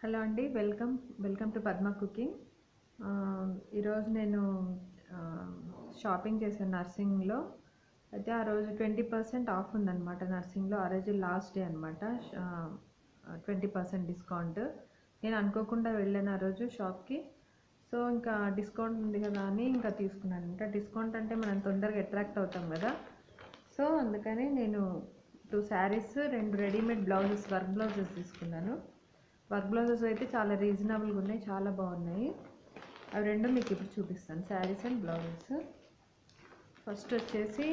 hello అండి welcome welcome to Padma cooking ఆ, ఈరోజు నేను ఆ, షాపింగ్ చేశాను నర్సింగ్లో అయితే ఆ రోజు ట్వంటీ పర్సెంట్ ఆఫ్ ఉందన్నమాట నర్సింగ్లో ఆ రోజు లాస్ట్ డే అనమాట ట్వంటీ పర్సెంట్ డిస్కౌంట్ నేను అనుకోకుండా వెళ్ళాను ఆ రోజు షాప్కి సో ఇంకా డిస్కౌంట్ ఉంది కదా అని ఇంకా తీసుకున్నాను ఇంకా డిస్కౌంట్ అంటే మనం తొందరగా అట్రాక్ట్ అవుతాం కదా సో అందుకని నేను టూ శారీస్ రెండు రెడీమేడ్ బ్లౌజెస్ వర్క్ బ్లౌజెస్ తీసుకున్నాను వర్క్ బ్లౌజెస్ అయితే చాలా రీజనబుల్గా ఉన్నాయి చాలా బాగున్నాయి అవి రెండు మీకు ఇప్పుడు చూపిస్తాను శారీస్ అండ్ బ్లౌజెస్ ఫస్ట్ వచ్చేసి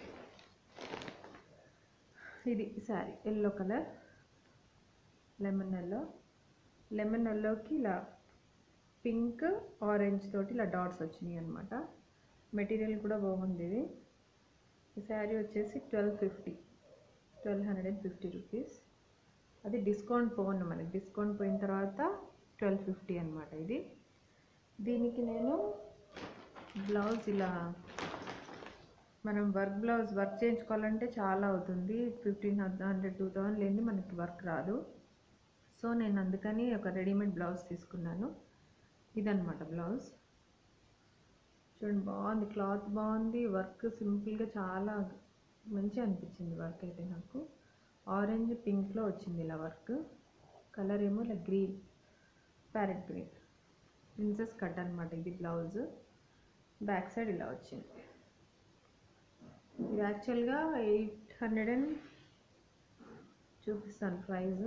ఇది sari yellow colour lemon yellow lemon ఎల్లోకి ఇలా పింక్ ఆరెంజ్ తోటి ఇలా డాట్స్ వచ్చినాయి అనమాట మెటీరియల్ కూడా బాగుంది ఇది ఈ శారీ వచ్చేసి twelve fifty twelve hundred and fifty rupees అది డిస్కౌంట్ పోను మనకి డిస్కౌంట్ పోయిన తర్వాత ట్వెల్వ్ ఫిఫ్టీ అనమాట ఇది దీనికి నేను బ్లౌజ్ ఇలా మనం వర్క్ బ్లౌజ్ వర్క్ చేయించుకోవాలంటే చాలా అవుతుంది ఫిఫ్టీన్ హండ్రెడ్ టూ థౌసండ్ లేని మనకి వర్క్ రాదు సో నేను అందుకని ఒక రెడీమేడ్ బ్లౌజ్ తీసుకున్నాను ఇదన్నమాట బ్లౌజ్ చూడండి బాగుంది క్లాత్ బాగుంది వర్క్ సింపుల్గా చాలా మంచిగా అనిపించింది వర్క్ అయితే నాకు ఆరెంజ్ పింక్లో వచ్చింది ఇలా వర్క్ కలర్ ఏమో ఇలా green parrot green princess cut అనమాట ఇది బ్లౌజ్ బ్యాక్ సైడ్ ఇలా వచ్చింది ఇది యాక్చువల్గా ఎయిట్ హండ్రెడ్ అండ్ చూపిస్తాను ప్రైస్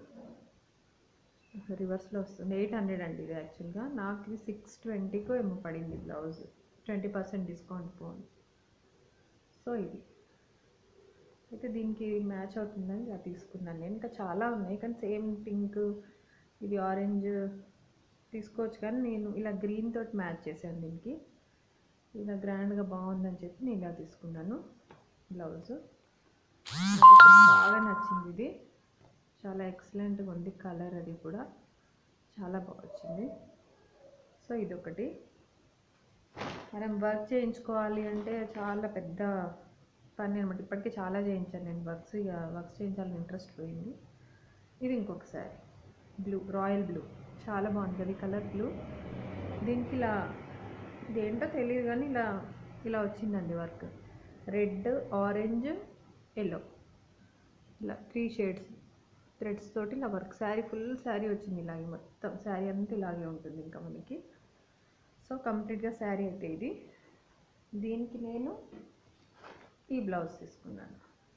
రివర్స్లో వస్తుంది ఎయిట్ హండ్రెడ్ అండి ఇది యాక్చువల్గా నాకు ఇది సిక్స్ ట్వంటీకో ఏమో పడింది బ్లౌజ్ ట్వంటీ పర్సెంట్ డిస్కౌంట్ పోను సో ఇది అయితే దీనికి మ్యాచ్ అవుతుందని ఇలా తీసుకున్నాను నేను ఇంకా చాలా ఉన్నాయి కానీ సేమ్ పింక్ ఇది ఆరెంజ్ తీసుకోవచ్చు కానీ నేను ఇలా గ్రీన్ తోటి మ్యాచ్ చేశాను దీనికి ఇలా గ్రాండ్గా బాగుందని చెప్పి నేను ఇలా తీసుకున్నాను బ్లౌజ్ బాగా నచ్చింది ఇది చాలా ఎక్సలెంట్గా ఉంది కలర్ అది కూడా చాలా బాగా వచ్చింది సో ఇదొకటి మనం వర్క్ చేయించుకోవాలి అంటే చాలా పెద్ద పని అనమాట ఇప్పటికే చాలా చేయించాను నేను వర్క్స్ ఇక వర్క్స్ చేయించాలని ఇంట్రెస్ట్ పోయింది ఇది ఇంకొక శారీ బ్లూ రాయల్ బ్లూ చాలా బాగుంటుంది కలర్ బ్లూ దీనికి ఇలా ఇదేంటో తెలియదు కానీ ఇలా ఇలా వచ్చిందండి వర్క్ రెడ్ ఆరెంజ్ ఎల్లో ఇలా త్రీ షేడ్స్ థ్రెడ్స్ తోటి ఇలా వర్క్ శారీ ఫుల్ శారీ వచ్చింది ఇలాగే మొత్తం శారీ అంతా ఇలాగే ఉంటుంది ఇంకా మనకి సో కంప్లీట్గా శారీ అయితే ఇది దీనికి నేను ఈ బ్లౌజ్ తీసుకున్నాను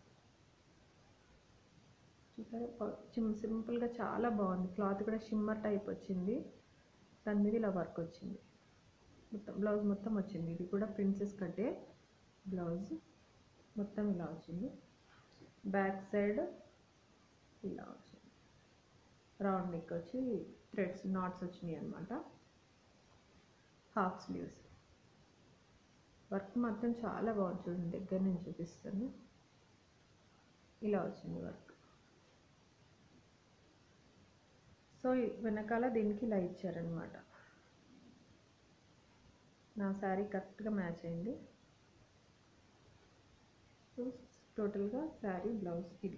చూసారా సింపుల్గా చాలా బాగుంది క్లాత్ కూడా షిమ్మర్ టైప్ వచ్చింది దాని మీద ఇలా వర్క్ వచ్చింది మొత్తం బ్లౌజ్ మొత్తం వచ్చింది ఇది కూడా ప్రిన్సెస్ కట్టే బ్లౌజ్ మొత్తం ఇలా వచ్చింది బ్యాక్ సైడ్ ఇలా వచ్చింది రౌండ్ నెక్ వచ్చి థ్రెడ్స్ నాట్స్ వచ్చినాయి అనమాట హాఫ్ స్లీవ్స్ వర్క్ మాత్రం చాలా బాగుంది చూడండి దగ్గర నుంచి చూపిస్తాను ఇలా వచ్చింది వర్క్ సో వెనకాల దీనికి ఇలా ఇచ్చారనమాట నా శారీ కరెక్ట్గా మ్యాచ్ అయింది సో టోటల్గా శారీ బ్లౌజ్ ఇది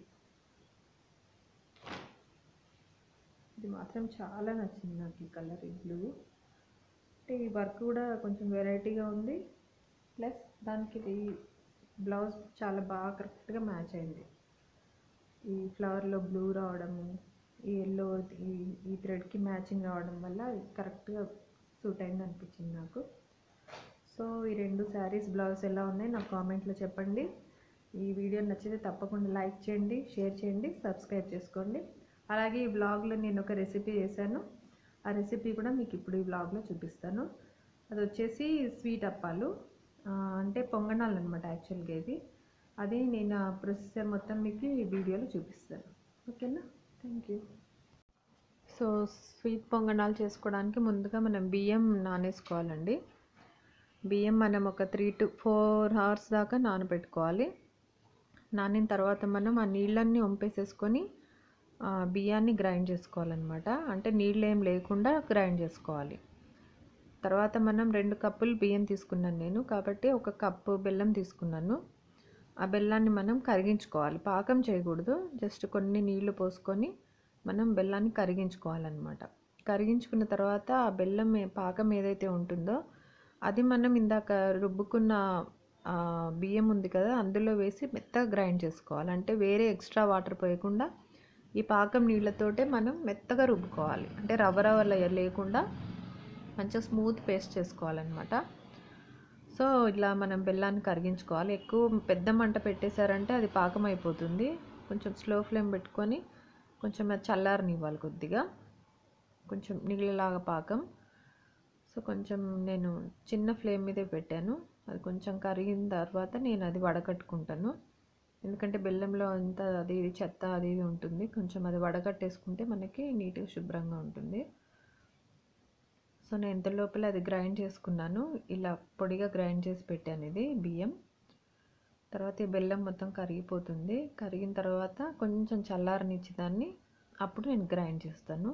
ఇది మాత్రం చాలా నచ్చింది నాకు ఈ కలర్ ఈ బ్లూ అంటే ఈ వర్క్ కూడా కొంచెం వెరైటీగా ఉంది ప్లస్ దానికి ఇది బ్లౌజ్ చాలా బాగా కరెక్ట్గా మ్యాచ్ అయింది ఈ ఫ్లవర్లో బ్లూ రావడము ఈ ఎల్లో ఈ ఈ థ్రెడ్కి మ్యాచింగ్ రావడం వల్ల కరెక్ట్గా సూట్ అయింది అనిపించింది నాకు సో ఈ రెండు శారీస్ బ్లౌజ్ ఎలా ఉన్నాయి నాకు కామెంట్లో చెప్పండి ఈ వీడియో నచ్చితే తప్పకుండా లైక్ చేయండి షేర్ చేయండి సబ్స్క్రైబ్ చేసుకోండి అలాగే ఈ బ్లాగ్లో నేను ఒక రెసిపీ చేశాను ఆ రెసిపీ కూడా మీకు ఇప్పుడు ఈ బ్లాగ్లో చూపిస్తాను అది వచ్చేసి స్వీట్ అప్పాలు ఆ, అంటే పొంగనాలు అనమాట యాక్చువల్గా ఇది అది నేను ఆ ప్రొసెసర్ మొత్తం మీకు ఈ వీడియోలో చూపిస్తాను ఓకేనా థ్యాంక్ యూ సో స్వీట్ పొంగనాలు చేసుకోవడానికి ముందుగా మనం బియ్యం నానేసుకోవాలండి బియ్యం మనం ఒక త్రీ టు ఫోర్ అవర్స్ దాకా నానబెట్టుకోవాలి నానిన తర్వాత మనం ఆ నీళ్ళన్నీ వంపేసేసుకొని ఆ, బియ్యాన్ని గ్రైండ్ చేసుకోవాలన్నమాట అంటే నీళ్ళు ఏం లేకుండా గ్రైండ్ చేసుకోవాలి తర్వాత మనం రెండు కప్పులు బియ్యం తీసుకున్నాను నేను కాబట్టి ఒక కప్పు బెల్లం తీసుకున్నాను ఆ బెల్లాన్ని మనం కరిగించుకోవాలి పాకం చేయకూడదు జస్ట్ కొన్ని నీళ్లు పోసుకొని మనం బెల్లాన్ని కరిగించుకోవాలన్నమాట కరిగించుకున్న తర్వాత ఆ బెల్లం ఏ- పాకం ఏదైతే ఉంటుందో అది మనం ఇందాక రుబ్బుకున్న ఆ, బియ్యం ఉంది కదా అందులో వేసి మెత్తగా గ్రైండ్ చేసుకోవాలి అంటే వేరే ఎక్స్ట్రా వాటర్ పోయకుండా ఈ పాకం నీళ్ళతోటే మనం మెత్తగా రుబ్బుకోవాలి అంటే రవ్వ రవ్వ లే- లేకుండా మంచిగా స్మూత్ పేస్ట్ చేసుకోవాలన్నమాట సో ఇలా మనం బెల్లాన్ని కరిగించుకోవాలి ఎక్కువ పెద్ద మంట పెట్టేశారంటే అది పాకం అయిపోతుంది కొంచెం స్లో ఫ్లేమ్ పెట్టుకొని కొంచెం అది చల్లారనివ్వాలి కొద్దిగా కొంచెం నీళ్ళలాగా పాకం సో కొంచెం నేను చిన్న ఫ్లేమ్ మీదే పెట్టాను అది కొంచెం కరిగిన తర్వాత నేను అది వడకట్టుకుంటాను ఎందుకంటే బెల్లంలో అంతా అది ఇది చెత్త అది ఇది ఉంటుంది కొంచెం అది వడకట్టేసుకుంటే మనకి నీట్గా శుభ్రంగా ఉంటుంది సో నేను ఇంత లోపల అది గ్రైండ్ చేసుకున్నాను ఇలా పొడిగా గ్రైండ్ చేసి పెట్టాను ఇది బియ్యం తర్వాత ఈ బెల్లం మొత్తం కరిగిపోతుంది కరిగిన తర్వాత కొంచెం చల్లారనిచ్చి దాన్ని అప్పుడు నేను గ్రైండ్ చేస్తాను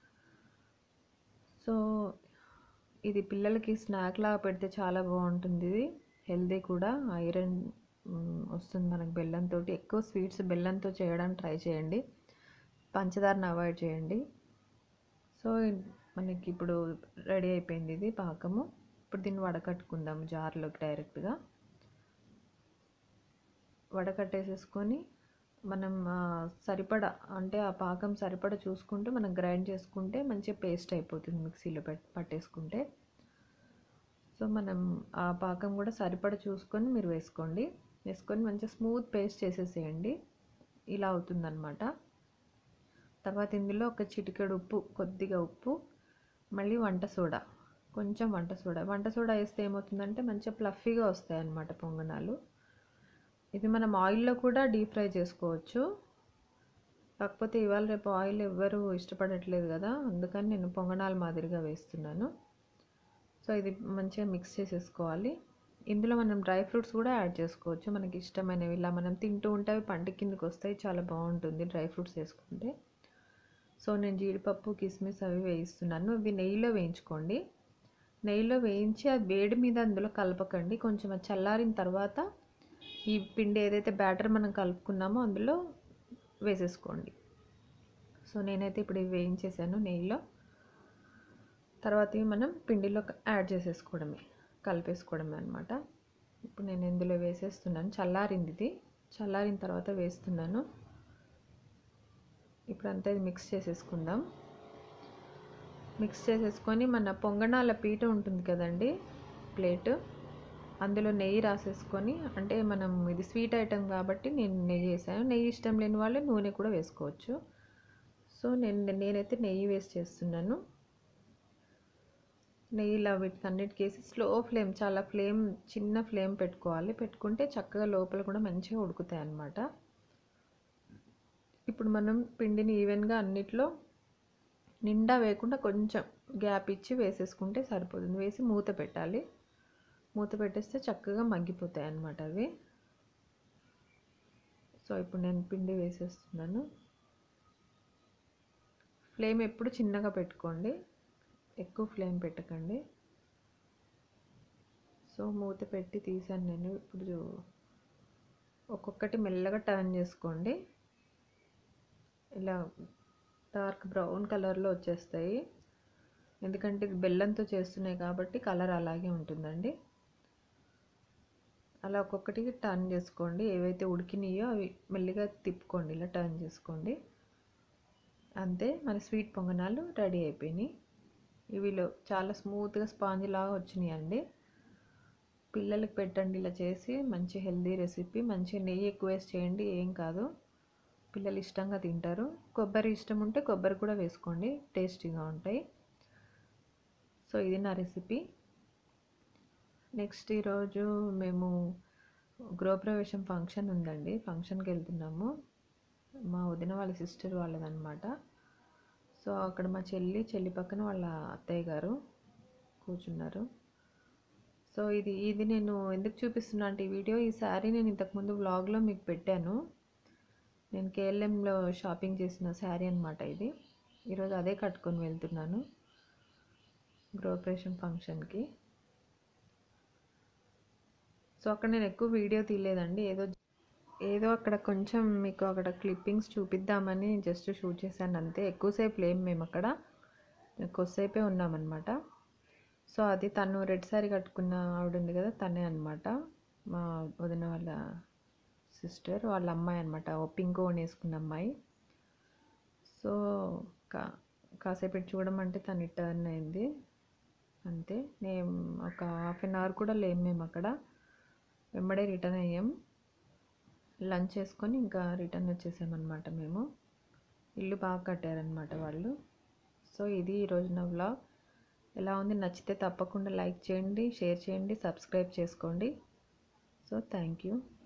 సో ఇది పిల్లలకి స్నాక్ లాగా పెడితే చాలా బాగుంటుంది ఇది హెల్దీ కూడా ఐరన్ మ్, వస్తుంది మనకు బెల్లంతో ఎక్కువ స్వీట్స్ బెల్లంతో చేయడానికి ట్రై చేయండి పంచదారను అవాయిడ్ చేయండి సో మనకి ఇప్పుడు రెడీ అయిపోయింది ఇది పాకము ఇప్పుడు దీన్ని వడకట్టుకుందాం జార్లోకి డైరెక్ట్గా వడకట్టేసేసుకొని మనం ఆ, సరిపడా అంటే ఆ పాకం సరిపడా చూసుకుంటూ మనం గ్రైండ్ చేసుకుంటే మంచిగా పేస్ట్ అయిపోతుంది మిక్సీలో పెట్ పట్టేసుకుంటే సో మనం ఆ పాకం కూడా సరిపడా చూసుకొని మీరు వేసుకోండి వేసుకొని మంచిగా స్మూత్ పేస్ట్ చేసేసేయండి ఇలా అవుతుందన్నమాట తర్వాత ఇందులో ఒక చిటికెడు ఉప్పు కొద్దిగా ఉప్పు మళ్ళీ వంట సోడా కొంచెం వంట సోడా వంట సోడా వేస్తే ఏమవుతుందంటే మంచిగా ప్లఫీగా వస్తాయి అన్నమాట పొంగనాలు ఇది మనం ఆయిల్లో కూడా డీప్ ఫ్రై చేసుకోవచ్చు కాకపోతే ఇవాళ రేపు ఆయిల్ ఎవ్వరు ఇష్టపడట్లేదు కదా అందుకని నేను పొంగనాల మాదిరిగా వేస్తున్నాను సో ఇది మంచిగా మిక్స్ చేసేసుకోవాలి ఇందులో మనం డ్రై ఫ్రూట్స్ కూడా యాడ్ చేసుకోవచ్చు మనకి ఇష్టమైనవి ఇలా మనం తింటూ ఉంటే అవి పంట కిందకి వస్తాయి చాలా బాగుంటుంది డ్రై ఫ్రూట్స్ వేసుకుంటే సో నేను జీడిపప్పు కిస్మిస్ అవి వేయిస్తున్నాను ఇవి నెయ్యిలో వేయించుకోండి నెయ్యిలో వేయించి అది వేడి మీద అందులో కలపకండి కొంచెం అది చల్లారిన తర్వాత ఈ పిండి ఏదైతే బ్యాటర్ మనం కలుపుకున్నామో అందులో వేసేసుకోండి సో నేనైతే ఇప్పుడు ఇవి వేయించేసాను నెయ్యిలో తర్వాత ఇవి మనం పిండిలో యాడ్ చేసేసుకోవడమే కలిపేసుకోవడమే అనమాట ఇప్పుడు నేను ఇందులో వేసేస్తున్నాను చల్లారింది ఇది చల్లారిన తర్వాత వేస్తున్నాను ఇప్పుడు అంతా ఇది మిక్స్ చేసేసుకుందాం మిక్స్ చేసేసుకొని మన పొంగనాల పీట ఉంటుంది కదండి ప్లేట్ అందులో నెయ్యి రాసేసుకొని అంటే మనం ఇది స్వీట్ ఐటెం కాబట్టి నేను నెయ్యి వేసాను నెయ్యి ఇష్టం లేని వాళ్ళు నూనె కూడా వేసుకోవచ్చు సో నేను నేనైతే నెయ్యి వేసి చేస్తున్నాను నెయ్యిలో వీటికి అన్నిటికి వేసి స్లో ఫ్లేమ్ చాలా ఫ్లేమ్ చిన్న ఫ్లేమ్ పెట్టుకోవాలి పెట్టుకుంటే చక్కగా లోపల కూడా మంచిగా ఉడుకుతాయి అన్నమాట ఇప్పుడు మనం పిండిని ఈవెన్గా అన్నిట్లో నిండా వేయకుండా కొంచెం గ్యాప్ ఇచ్చి వేసేసుకుంటే సరిపోతుంది వేసి మూత పెట్టాలి మూత పెట్టేస్తే చక్కగా మగ్గిపోతాయి అన్నమాట అవి సో ఇప్పుడు నేను పిండి వేసేస్తున్నాను ఫ్లేమ్ ఎప్పుడు చిన్నగా పెట్టుకోండి ఎక్కువ ఫ్లేమ్ పెట్టకండి సో మూత పెట్టి తీసాను నేను ఇప్పుడు ఒక్కొక్కటి మెల్లగా టర్న్ చేసుకోండి ఇలా డార్క్ బ్రౌన్ కలర్లో వచ్చేస్తాయి ఎందుకంటే ఇది బెల్లంతో చేస్తున్నాయి కాబట్టి కలర్ అలాగే ఉంటుందండి అలా ఒక్కొక్కటి టర్న్ చేసుకోండి ఏవైతే ఉడికినాయో అవి మెల్లిగా తిప్పుకోండి ఇలా టర్న్ చేసుకోండి అంతే మన స్వీట్ పొంగనాలు రెడీ అయిపోయినాయి ఇవిలో చాలా స్మూత్గా స్పాంజ్ లాగా వచ్చినాయి అండి పిల్లలకి పెట్టండి ఇలా చేసి మంచి హెల్దీ రెసిపీ మంచి నెయ్యి ఎక్కువ వేసి చేయండి ఏం కాదు పిల్లలు ఇష్టంగా తింటారు కొబ్బరి ఇష్టం ఉంటే కొబ్బరి కూడా వేసుకోండి టేస్టీగా ఉంటాయి సో ఇది నా రెసిపీ నెక్స్ట్ ఈరోజు మేము గృహప్రవేశం ఫంక్షన్ ఉందండి ఫంక్షన్కి వెళ్తున్నాము మా వదిన వాళ్ళ సిస్టర్ వాళ్ళదనమాట సో అక్కడ మా చెల్లి చెల్లి పక్కన వాళ్ళ అత్తయ్య గారు కూర్చున్నారు సో ఇది ఇది నేను ఎందుకు చూపిస్తున్నా అంటే ఈ వీడియో ఈ శారీ నేను ఇంతకుముందు వ్లాగ్లో మీకు పెట్టాను నేను కేఎల్ఎంలో షాపింగ్ చేసిన శారీ అనమాట ఇది ఈరోజు అదే కట్టుకొని వెళ్తున్నాను గృహప్రవేశం ఫంక్షన్కి సో అక్కడ నేను ఎక్కువ వీడియో తీయలేదండి ఏదో ఏదో అక్కడ కొంచెం మీకు అక్కడ క్లిప్పింగ్స్ చూపిద్దామని జస్ట్ షూట్ చేశాను అంతే ఎక్కువసేపు లేము మేము అక్కడ కొద్దిసేపే ఉన్నామన్నమాట సో అది తను రెడ్ శారీ కట్టుకున్న ఆవిడ ఉంది కదా తనే అనమాట మా వదిన వాళ్ళ సిస్టర్ వాళ్ళ అమ్మాయి అనమాట పింక్ ఓన్ వేసుకున్న అమ్మాయి సో కా కాసేపు చూడమంటే తను టర్న్ అయింది అంతే నేను ఒక హాఫ్ అన్ అవర్ కూడా లేము మేము అక్కడ వెంబడే రిటర్న్ అయ్యాం లంచ్ చేసుకొని ఇంకా రిటర్న్ వచ్చేసామన్నమాట మేము ఇల్లు బాగా కట్టారనమాట వాళ్ళు సో ఇది ఈరోజు నా వ్లాగ్ ఎలా ఉంది నచ్చితే తప్పకుండా లైక్ చేయండి షేర్ చేయండి సబ్స్క్రైబ్ చేసుకోండి సో థ్యాంక్ యూ